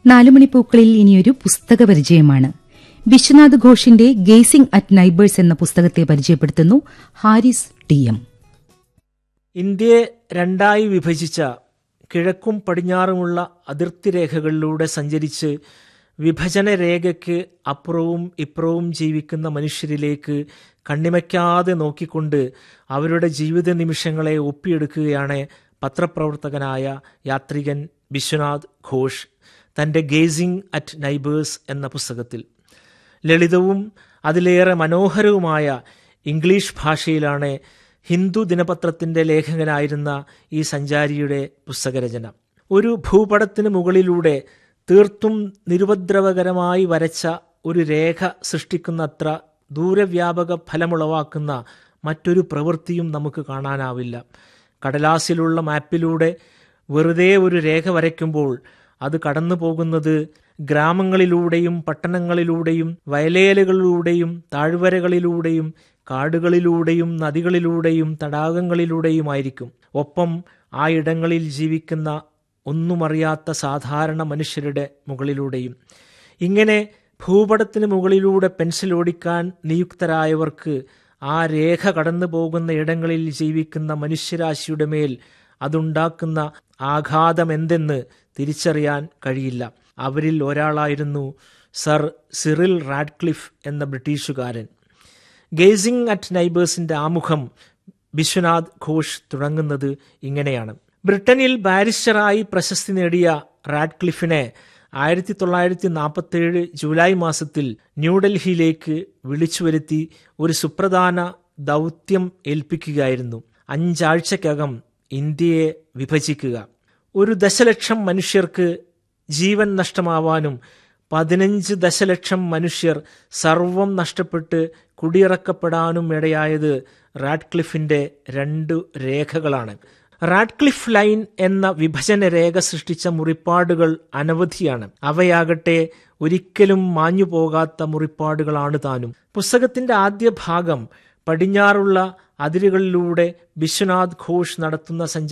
നാലുമണിപ്പൂക്കളിൽ ഇനിയൊരു പുസ്തക പരിചയമാണ് വിശ്വനാഥ് ഘോഷിന്റെ ഗേസിംഗ് അറ്റ് നൈബേഴ്സ് എന്ന പുസ്തകത്തെ പരിചയപ്പെടുത്തുന്നു ഹാരിസ് ടി എം ഇന്ത്യയെ രണ്ടായി വിഭജിച്ച കിഴക്കും പടിഞ്ഞാറുമുള്ള അതിർത്തി രേഖകളിലൂടെ സഞ്ചരിച്ച് വിഭജന രേഖയ്ക്ക് അപ്പുറവും ഇപ്പുറവും ജീവിക്കുന്ന മനുഷ്യരിലേക്ക് കണ്ണിമയ്ക്കാതെ നോക്കിക്കൊണ്ട് അവരുടെ ജീവിത നിമിഷങ്ങളെ ഒപ്പിയെടുക്കുകയാണ് പത്രപ്രവർത്തകനായ യാത്രികൻ വിശ്വനാഥ് ഘോഷ് തൻ്റെ ഗേസിംഗ് അറ്റ് നൈബേഴ്സ് എന്ന പുസ്തകത്തിൽ ലളിതവും അതിലേറെ മനോഹരവുമായ ഇംഗ്ലീഷ് ഭാഷയിലാണ് ഹിന്ദു ദിനപത്രത്തിന്റെ ലേഖകനായിരുന്ന ഈ സഞ്ചാരിയുടെ പുസ്തകരചന ഒരു ഭൂപടത്തിന് മുകളിലൂടെ തീർത്തും നിരുപദ്രവകരമായി വരച്ച ഒരു രേഖ സൃഷ്ടിക്കുന്നത്ര ദൂരവ്യാപക ഫലമുളവാക്കുന്ന മറ്റൊരു പ്രവൃത്തിയും നമുക്ക് കാണാനാവില്ല കടലാസിലുള്ള മാപ്പിലൂടെ വെറുതെ ഒരു രേഖ വരയ്ക്കുമ്പോൾ അത് കടന്നു പോകുന്നത് ഗ്രാമങ്ങളിലൂടെയും പട്ടണങ്ങളിലൂടെയും വയലേലകളിലൂടെയും താഴ്വരകളിലൂടെയും കാടുകളിലൂടെയും നദികളിലൂടെയും തടാകങ്ങളിലൂടെയുമായിരിക്കും ഒപ്പം ആ ഇടങ്ങളിൽ ജീവിക്കുന്ന ഒന്നുമറിയാത്ത സാധാരണ മനുഷ്യരുടെ മുകളിലൂടെയും ഇങ്ങനെ ഭൂപടത്തിന് മുകളിലൂടെ പെൻസിൽ ഓടിക്കാൻ നിയുക്തരായവർക്ക് ആ രേഖ കടന്നു പോകുന്ന ഇടങ്ങളിൽ ജീവിക്കുന്ന മനുഷ്യരാശിയുടെ മേൽ അതുണ്ടാക്കുന്ന ആഘാതം എന്തെന്ന് തിരിച്ചറിയാൻ കഴിയില്ല അവരിൽ ഒരാളായിരുന്നു സർ സിറിൽ റാഡ്ക്ലിഫ് എന്ന ബ്രിട്ടീഷുകാരൻ ഗേസിംഗ് അറ്റ് നൈബേഴ്സിന്റെ ആമുഖം വിശ്വനാഥ് ഘോഷ് തുടങ്ങുന്നത് ഇങ്ങനെയാണ് ബ്രിട്ടനിൽ ബാരിസ്റ്ററായി പ്രശസ്തി നേടിയ റാഡ്ക്ലിഫിനെ ആയിരത്തി തൊള്ളായിരത്തി നാൽപ്പത്തേഴ് ജൂലൈ മാസത്തിൽ ന്യൂഡൽഹിയിലേക്ക് വിളിച്ചു വരുത്തി ഒരു സുപ്രധാന ദൗത്യം ഏൽപ്പിക്കുകയായിരുന്നു അഞ്ചാഴ്ചക്കകം ഇന്ത്യയെ വിഭജിക്കുക ഒരു ദശലക്ഷം മനുഷ്യർക്ക് ജീവൻ നഷ്ടമാവാനും പതിനഞ്ച് ദശലക്ഷം മനുഷ്യർ സർവം നഷ്ടപ്പെട്ട് കുടിയിറക്കപ്പെടാനും ഇടയായത് റാഡ്ക്ലിഫിന്റെ രണ്ടു രേഖകളാണ് റാഡ്ക്ലിഫ് ലൈൻ എന്ന വിഭജന രേഖ സൃഷ്ടിച്ച മുറിപ്പാടുകൾ അനവധിയാണ് അവയാകട്ടെ ഒരിക്കലും മാഞ്ഞു പോകാത്ത മുറിപ്പാടുകളാണ് താനും പുസ്തകത്തിന്റെ ആദ്യ ഭാഗം പടിഞ്ഞാറുള്ള അതിരുകളിലൂടെ വിശ്വനാഥ് ഘോഷ് നടത്തുന്ന സഞ്ചാര